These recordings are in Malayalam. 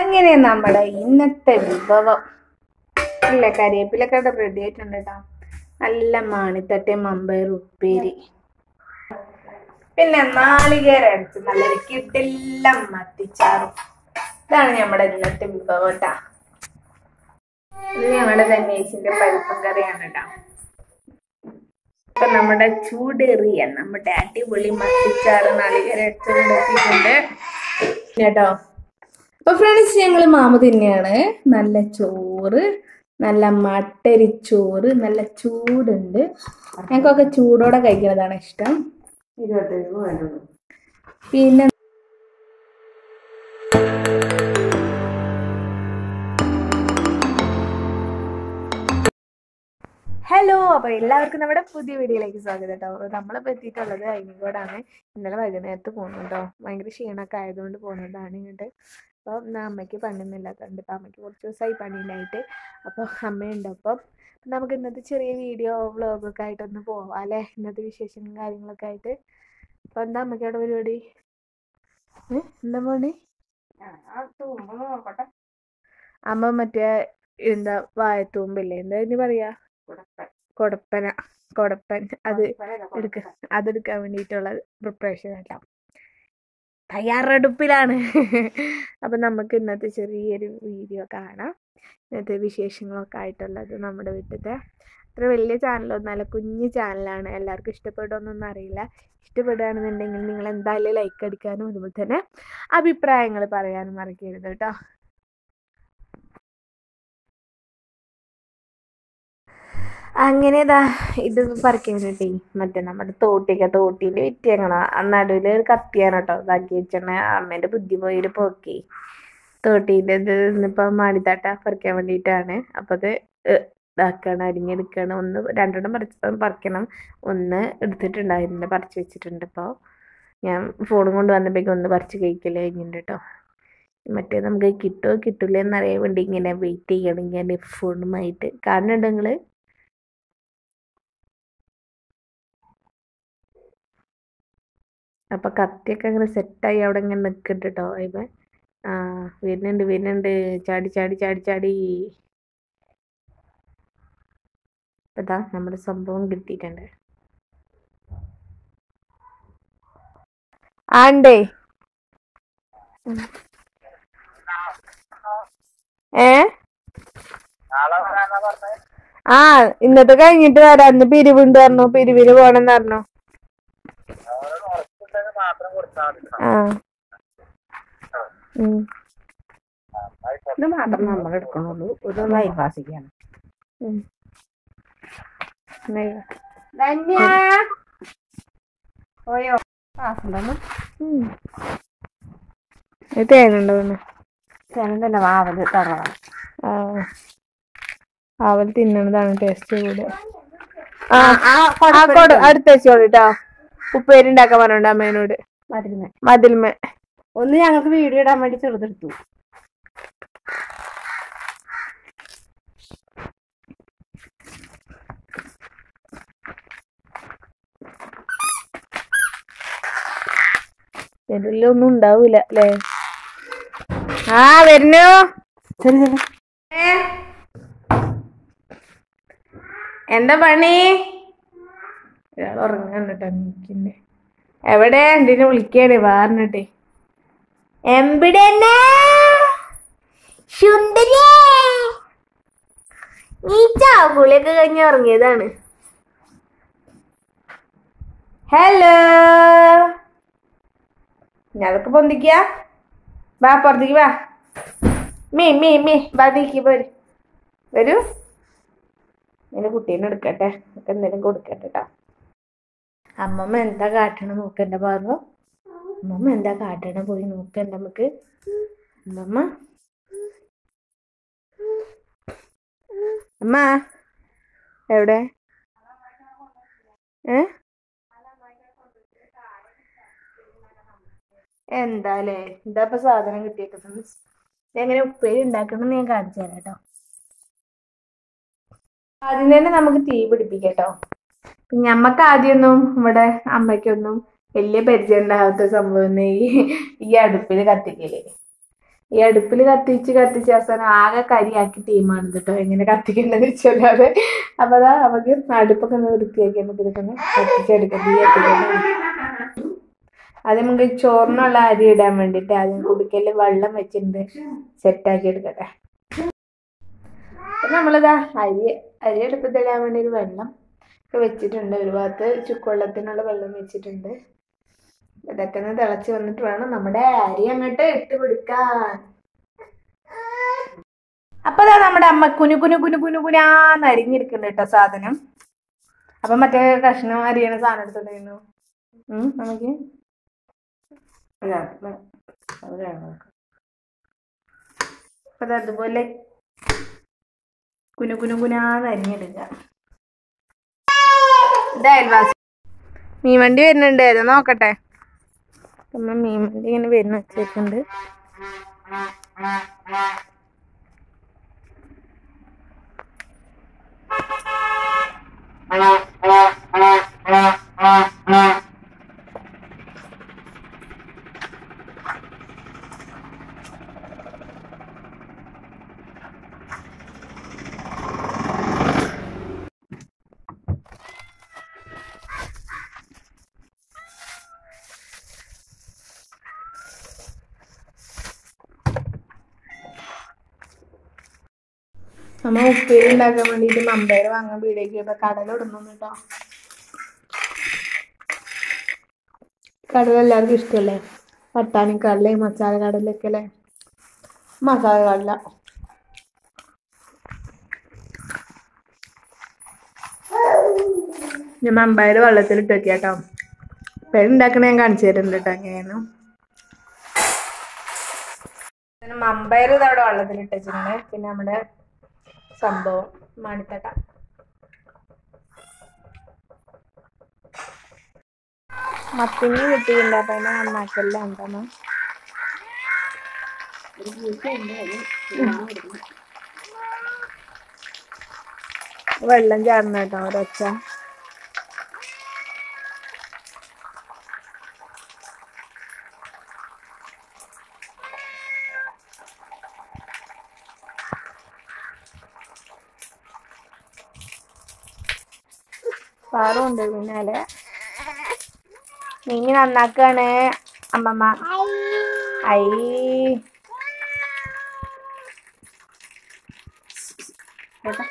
അങ്ങനെ നമ്മുടെ ഇന്നത്തെ വിഭവം ഇല്ല കരിവേപ്പിലൊക്കെ റെഡി ആയിട്ടുണ്ട് കേട്ടോ നല്ല മാണിത്തട്ടയും മമ്പയർ ഉപ്പേരി പിന്നെ നാളികേരം അടിച്ച് നല്ലൊരു കിട്ടെല്ലാം മത്തിച്ചാറും ഇതാണ് നമ്മുടെ ഇന്നത്തെ വിഭവം കേട്ടാ ഇത് ഞങ്ങളുടെ ധന്യേശിന്റെ പരിപ്പും കറിയാണ് കേട്ടോ ഇപ്പൊ നമ്മുടെ ചൂടേറിയ നമ്മുടെ അടിപൊളി മത്തിച്ചാറ് നാളികേരം അടിച്ചുകൊണ്ടിട്ടുണ്ട് കേട്ടോ അപ്പൊ ഫ്രണ്ട്സ് ഞങ്ങള് മാമ തന്നെയാണ് നല്ല ചോറ് നല്ല മട്ടരിച്ചോറ് നല്ല ചൂടുണ്ട് ഞങ്ങൾക്കൊക്കെ ചൂടോടെ കഴിക്കുന്നതാണ് ഇഷ്ടം പിന്നെ ഹലോ അപ്പൊ എല്ലാവർക്കും നമ്മുടെ പുതിയ വീഡിയോയിലേക്ക് സ്വാഗതം കേട്ടോ നമ്മളിപ്പോ എത്തിയിട്ടുള്ളത് അയിനിക്കോടാണ് ഇന്നലെ വൈകുന്നേരത്ത് പോകുന്നു കേട്ടോ ഭയങ്കര ക്ഷീണമൊക്കെ ആയതുകൊണ്ട് പോകുന്നതാണ് ഇങ്ങോട്ട് അപ്പോൾ അമ്മയ്ക്ക് പണിയൊന്നുമില്ലാത്തതുകൊണ്ട് ഇപ്പം അമ്മയ്ക്ക് കുറച്ച് ദിവസമായി പണിയില്ലായിട്ട് അപ്പോൾ അമ്മയുണ്ട് അപ്പം നമുക്ക് ഇന്നത്തെ ചെറിയ വീഡിയോ വ്ളോഗൊക്കെ ആയിട്ടൊന്ന് പോവാം അല്ലേ ഇന്നത്തെ വിശേഷങ്ങളും കാര്യങ്ങളൊക്കെ ആയിട്ട് അപ്പോൾ എന്താ അമ്മയ്ക്ക് അവിടെ പരിപാടി ഏ? എന്താ പണി അമ്മ മറ്റേ എന്താ വായത്തൂമ്പില്ലേ എന്താ ഇനി പറയാ കൊടപ്പന കൊടപ്പൻ അത് എടുക്ക അതെടുക്കാൻ വേണ്ടിയിട്ടുള്ള പ്രിപ്പറേഷൻ എല്ലാം തയ്യാറെടുപ്പിലാണ് അപ്പം നമുക്ക് ഇന്നത്തെ ചെറിയൊരു വീഡിയോ കാണാം ഇന്നത്തെ വിശേഷങ്ങളൊക്കെ ആയിട്ടുള്ളത് നമ്മുടെ വീട്ടിലത്തെ അത്ര വലിയ ചാനലൊന്നുമല്ല കുഞ്ഞു ചാനലാണ് എല്ലാവർക്കും ഇഷ്ടപ്പെടുമെന്നൊന്നും അറിയില്ല ഇഷ്ടപ്പെടുകയാണെന്നുണ്ടെങ്കിൽ നിങ്ങൾ എന്തായാലും ലൈക്ക് അടിക്കാനും അതുപോലെ തന്നെ അഭിപ്രായങ്ങൾ പറയാനും മറക്കരുത് കേട്ടോ അങ്ങനെ ഇതാ ഇത് പറിക്കാൻ വേണ്ടി മറ്റേ നമ്മുടെ തോട്ടിക്ക തോട്ടീൻ്റെ വിറ്റിയങ്ങണ ആ നടുവിൽ ഒരു കത്തിയാണ് കേട്ടോ ഇതാക്കി വെച്ചണ അമ്മേൻ്റെ ബുദ്ധി പോയൊരു പോക്കി തോട്ടീൻ്റെ ഇത് ഇന്നിപ്പം മാടിത്താട്ട പറിക്കാൻ വേണ്ടിയിട്ടാണ് അപ്പം അത് ഏഹ്, ഇതാക്കണം അരിഞ്ഞെടുക്കണം ഒന്ന് രണ്ടെണ്ണം പറിച്ച് പറിക്കണം ഒന്ന് എടുത്തിട്ടുണ്ടായിരുന്നു പറിച്ച് വെച്ചിട്ടുണ്ട് ഇപ്പോൾ ഞാൻ ഫോണും കൊണ്ട് വന്നപ്പോഴേക്കും ഒന്ന് പറിച്ച് കഴിക്കൽ കഴിഞ്ഞിട്ടുണ്ട് കേട്ടോ മറ്റേ നമുക്ക് കിട്ടുമോ കിട്ടില്ല എന്നറിയാൻ വേണ്ടി ഇങ്ങനെ വെയിറ്റ് ചെയ്യണം ഞാൻ ഫോണുമായിട്ട് കാണുന്നുണ്ടോ നിങ്ങൾ അപ്പൊ കത്തിയൊക്കെ അങ്ങനെ സെറ്റായി അവിടെ ഇങ്ങനെ നിൽക്കുന്നുണ്ട് കേട്ടോ ഇവ ആ വരുന്നുണ്ട് വരുന്നുണ്ട് ചാടി ചാടി ചാടി ചാടി അതാ നമ്മുടെ സംഭവം കിട്ടിയിട്ടുണ്ട് ആണ്ടേ ഏ ആ ഇന്നത്തെ കഴിഞ്ഞിട്ട് വരാം ഇന്ന് പിരിവുണ്ട് പറഞ്ഞു പിരിവിന് പോണെന്ന് പറഞ്ഞു ആ ഉം. ഇത് മാത്രം നമ്മൾ എടുക്കണുള്ളൂ ഇതൊന്നും അയൽവാസിക്കാണ് ഉം. ധന്യ പോയോ ക്ലാസ്സിലൊന്നും ഉം. ഇത് തേനുണ്ടോ പിന്നെ ചെനന്തന്നെ വാവല് തറവാണ് ആ അവൽ തിന്നണതാണ് ടേസ്റ്റ് കൂടെ ആ ആ കൊടു അടുത്ത വെച്ചോളൂ കേട്ടോ ഉപ്പേരി ഉണ്ടാക്കാൻ പറഞ്ഞോണ്ട് അമ്മേനോട് മരുന്ന് മതിൽമ ഒന്ന് ഞങ്ങൾക്ക് വീഡിയോ ഇടാൻ വേണ്ടി ചെറുതെടുത്തു ഇതിലൊന്നും ഉണ്ടാവൂല അല്ലേ ആ വരുന്നു ശരി ശരി ഏ? എന്താ പണി ഇയാൾ ഉറങ്ങാണ്ടിട്ടോ നീക്കിന്റെ എവിടെ എന്തിനു വിളിക്കാണ് വാറിനിട്ടെ എവിടെ നീ ചാവുളിയൊക്കെ കഴിഞ്ഞ് ഉറങ്ങിയതാണ് ഹലോ ഞാനൊക്കെ പൊന്തിക്ക വാ പുറത്തേക്ക് വാ മീ മീ മീ വാ നീക്കി പോര് വരൂ എന്റെ കുട്ടീനെ എടുക്കട്ടെ നമുക്ക് എന്തെങ്കിലും കൊടുക്കട്ടെ കേട്ടോ അമ്മമ്മ എന്താ കാട്ടണ നോക്കണ്ട പാർവോ അമ്മമ്മ എന്താ കാട്ടണ പോയി നോക്കണ്ട നമുക്ക് അമ്മമ്മ അമ്മ എവിടെ ഏ എന്താലേ എന്താ ഇപ്പൊ സാധനം കിട്ടിയേക്കുന്നത് എങ്ങനെ ഉപ്പേരി ഉണ്ടാക്കണം ഞാൻ കാണിച്ചു തരാം കേട്ടോ ആദ്യം തന്നെ നമുക്ക് തീ പിടിപ്പിക്കാം കേട്ടോ ഞമ്മക്ക് ആദ്യമൊന്നും ഇവിടെ അമ്മയ്ക്കൊന്നും വലിയ പരിചയം ഉണ്ടാകാത്ത സംഭവം ഈ ഈ അടുപ്പിൽ കത്തിക്കല് ഈ അടുപ്പിൽ കത്തിച്ച് കത്തിച്ച് അവസാനം ആകെ കരിയാക്കി ടീമാണ് കേട്ടോ എങ്ങനെ കത്തിക്കേണ്ടത് വെച്ചല്ലാതെ അപ്പൊ അതാ നമുക്ക് അടുപ്പൊക്കെ ഒന്ന് വൃത്തിയാക്കി നമുക്ക് ഇതൊക്കെ ഒന്ന് കത്തിച്ചെടുക്കാം തീ കത്തിക്കണം ആദ്യം നമുക്ക് ചോറിനുള്ള അരി ഇടാൻ വേണ്ടിയിട്ട് ആദ്യം കുടിക്കല് വെള്ളം വെച്ചിട്ടുണ്ട് സെറ്റാക്കി എടുക്കട്ടെ അപ്പൊ നമ്മളിതാ അരി അരി അടുപ്പത്തിടാൻ വേണ്ടി ഒരു വെള്ളം ഒക്കെ വെച്ചിട്ടുണ്ട് ഒരു ഭാഗത്ത് ചുക്കുവെള്ളത്തിനുള്ള വെള്ളം വെച്ചിട്ടുണ്ട് ഇതൊക്കെ ഒന്ന് തിളച്ച് വന്നിട്ട് വേണം നമ്മുടെ അരി അങ്ങോട്ട് ഇട്ട് കൊടുക്കാൻ അപ്പൊ ദാ നമ്മുടെ അമ്മ കുനു കുനു കുനു കുനു കുനാന്ന് അരിഞ്ഞിരിക്കുന്നുണ്ട് കേട്ടോ സാധനം അപ്പൊ മറ്റേ കഷ്ണം അരിയണ സാധനം എടുത്തിട്ടുണ്ടായിരുന്നു ഉം നമുക്ക് അപ്പൊ ദാ അതുപോലെ കുനു കുനു കുനാന്ന് അരിഞ്ഞെടുക്കുക ഇത് അയൽവാസി മീൻ വണ്ടി വരുന്നുണ്ട് ഏതാ നോക്കട്ടെ നമ്മൾ മീൻ വണ്ടി ഇങ്ങനെ വരുന്ന വെച്ചിട്ടുണ്ട് നമ്മൾ ഉപ്പേരി ഉണ്ടാക്കാൻ വേണ്ടിയിട്ട് മമ്പയർ വാങ്ങാൻ വീടേക്ക് ഇപ്പൊ കടലിടുന്നു കേട്ടോ കടൽ എല്ലാവർക്കും ഇഷ്ടമല്ലേ പട്ടാണി കടല മസാല കടലൊക്കെ അല്ലേ മസാല കടല ഞാൻ മമ്പയർ വെള്ളത്തിലിട്ട് വെക്കാം കേട്ടോ പെണ്ണുണ്ടാക്കണ ഞാൻ കാണിച്ചു തരുന്നുണ്ട് കേട്ടോ എങ്ങനെയാണ് പിന്നെ മമ്പയർ ഇതവിടെ വെള്ളത്തിലിട്ട് വെച്ചിട്ടുണ്ട് പിന്നെ നമ്മുടെ സംഭവം മണിത്തട്ട മത്തിങ്ങ കിട്ടിയില്ല അപ്പൊ അതിനെ നന്നാക്കല്ല എന്താണ് വെള്ളം ചാടണം കേട്ടോ ഒരൊച്ച പാറുണ്ട് പിന്നാലെ മീൻ നന്നാക്കാണ് അമ്മമ്മ ഐ കേട്ടോ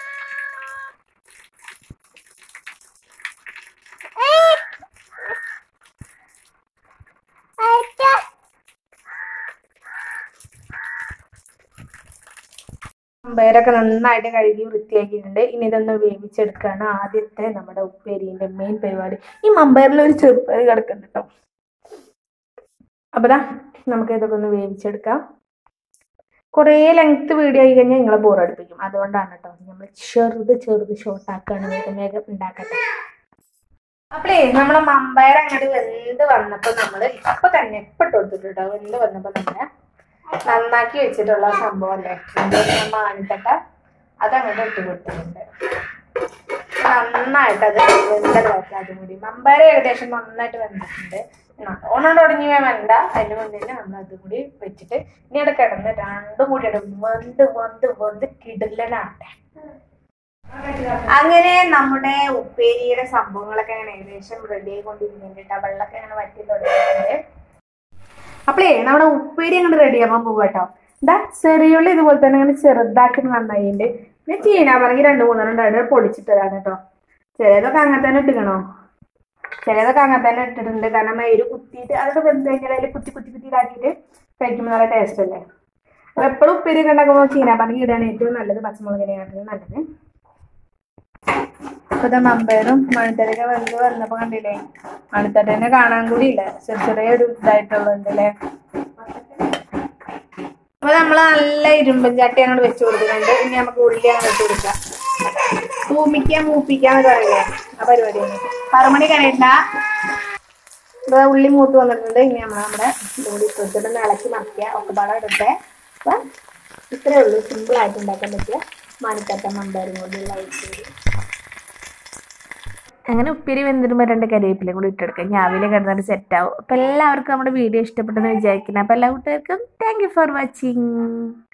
പയറൊക്കെ നന്നായിട്ട് കഴുകി വൃത്തിയാക്കിയിട്ടുണ്ട് ഇനി ഇതൊന്ന് വേവിച്ചെടുക്കുകയാണ് ആദ്യത്തെ നമ്മുടെ ഉപ്പേരിന്റെ മെയിൻ പരിപാടി ഈ മമ്പയറിൽ ഒരു ചെറുപ്പേരി കിടക്കുന്നുണ്ട് കേട്ടോ അപ്പൊ ദാ നമുക്ക് ഇതൊക്കെ ഒന്ന് വേവിച്ചെടുക്കാം കുറേ ലെങ്ത് വീഡിയോ ആയി കഴിഞ്ഞാൽ നിങ്ങളെ ബോറടിപ്പിക്കും അതുകൊണ്ടാണ് കേട്ടോ നമ്മൾ ചെറുത് ചെറുത് ഷോർട്ടാക്കാണ് വേഗം വേഗം ഉണ്ടാക്കട്ടെ അപ്പളേ നമ്മളെ മമ്പയർ അങ്ങോട്ട് വെന്ത് വന്നപ്പോ നമ്മള് ഇപ്പൊ തന്നെ ഇപ്പൊ ഇട്ട് കൊടുത്തിട്ട് കേട്ടോ വെന്ത് വന്നപ്പോ നമ്മളെ നന്നാക്കി വെച്ചിട്ടുള്ള സംഭവം അല്ലേ നമ്മൾ ആണിത്തട്ട അതങ്ങോട്ട് ഇട്ട് കൊടുത്തിട്ടുണ്ട് നന്നായിട്ട് അത് വെന്തതാക്കി അതും കൂടി മമ്പയർ ഏകദേശം നന്നായിട്ട് വെന്തിട്ടുണ്ട് നല്ലോണം തുടങ്ങി വേണ്ട അതിന് മുന്നേ തന്നെ നമ്മൾ അതും കൂടി വെച്ചിട്ട് ഇനി അവിടെ കിടന്ന് രണ്ടും കൂടി അവിടെ വെന്ത് വെന്ത് വെന്ത് കിടലനാട്ടെ അങ്ങനെ നമ്മുടെ ഉപ്പേരിയുടെ സംഭവങ്ങളൊക്കെ അങ്ങനെ ഏകദേശം റെഡി ആയിക്കൊണ്ടിരിക്കുന്നുണ്ട് വെള്ളമൊക്കെ അങ്ങനെ വറ്റി തുടങ്ങിയിട്ടുണ്ട് അപ്പളേ നമ്മുടെ ഉപ്പേരി അങ്ങോട്ട് റെഡി ആവാൻ പോവാ കേട്ടോ എന്താ ചെറിയുള്ളി ഇതുപോലെ തന്നെ അങ്ങനെ ചെറുതാക്കി നന്നായിട്ടുണ്ട് പിന്നെ ചീനാപ്പറങ്ങി രണ്ട് മൂന്നെണ്ണം ഉണ്ടായിട്ട് പൊളിച്ചിട്ടതാണ് കേട്ടോ ചിലതൊക്കെ അങ്ങനെ തന്നെ ഇട്ടിക്കണോ ചിലതൊക്കെ അങ്ങനെ തന്നെ ഇട്ടിട്ടുണ്ട് കാരണം എരു കുത്തിയിട്ട് അതൊക്കെ വെന്ത് കഴിഞ്ഞാൽ അതിൽ കുത്തി കുത്തി കുത്തി ഇതാക്കിയിട്ട് കഴിക്കുമ്പോൾ നല്ല ടേസ്റ്റ് അല്ലേ അപ്പൊ എപ്പോഴും ഉപ്പേരി ഒക്കെ ഉണ്ടാക്കുമ്പോൾ ചീനാപ്പറങ്ങി ഇടാണ് ഏറ്റവും നല്ലത് പച്ചമുളകിനെയാണ് നല്ലത് അപ്പൊ ഇതാ മമ്പയറും മണിത്തരയൊക്കെ വെന്ത് വന്നപ്പോ കണ്ടില്ലേ മണിത്തട്ടനെ കാണാൻ കൂടി ഇല്ല ചെറിയ ചെറിയ ഒരു ഇതായിട്ടുള്ളുണ്ട് അല്ലേ അപ്പൊ നമ്മള് നല്ല ഇരുമ്പൻ ചട്ടി അങ്ങോട്ട് വെച്ച് കൊടുക്കുന്നുണ്ട് ഇനി നമുക്ക് ഉള്ളി അങ്ങ് വെച്ച് കൊടുക്കാം തൂമിക്കാൻ മൂപ്പിക്കാന്ന് പറയില്ലേ ആ പരിപാടിയാണ് പറമണി കരയണ്ട ഇപ്പൊ ഉള്ളി മൂത്ത് വന്നിട്ടുണ്ട് ഇനി നമ്മൾ നമ്മുടെ ഉള്ളി ഇട്ടിട്ട് ഇളക്കി മറിക്കുക ഒക്കെ പാടെ ഇടട്ടെ അപ്പൊ ഇത്രേ ഉള്ളൂ സിമ്പിൾ ആയിട്ട് ഉണ്ടാക്കാൻ പറ്റിയ മണിത്തട്ട മമ്പയറും കൂടിയുള്ള ഐശ്വര്യം അങ്ങനെ ഉപ്പേരി വെന്തിരുമ്പോൾ രണ്ട് കരിവേപ്പിലയും കൂടി ഇട്ടെടുക്കുക ഞാവിലെ കിടന്നിട്ട് സെറ്റ് ആവും അപ്പോൾ എല്ലാവർക്കും നമ്മുടെ വീഡിയോ ഇഷ്ടപ്പെട്ടെന്ന് വിചാരിക്കുന്നത് അപ്പോൾ എല്ലാ കൂട്ടുകാർക്കും താങ്ക് യു ഫോർ വാച്ചിങ്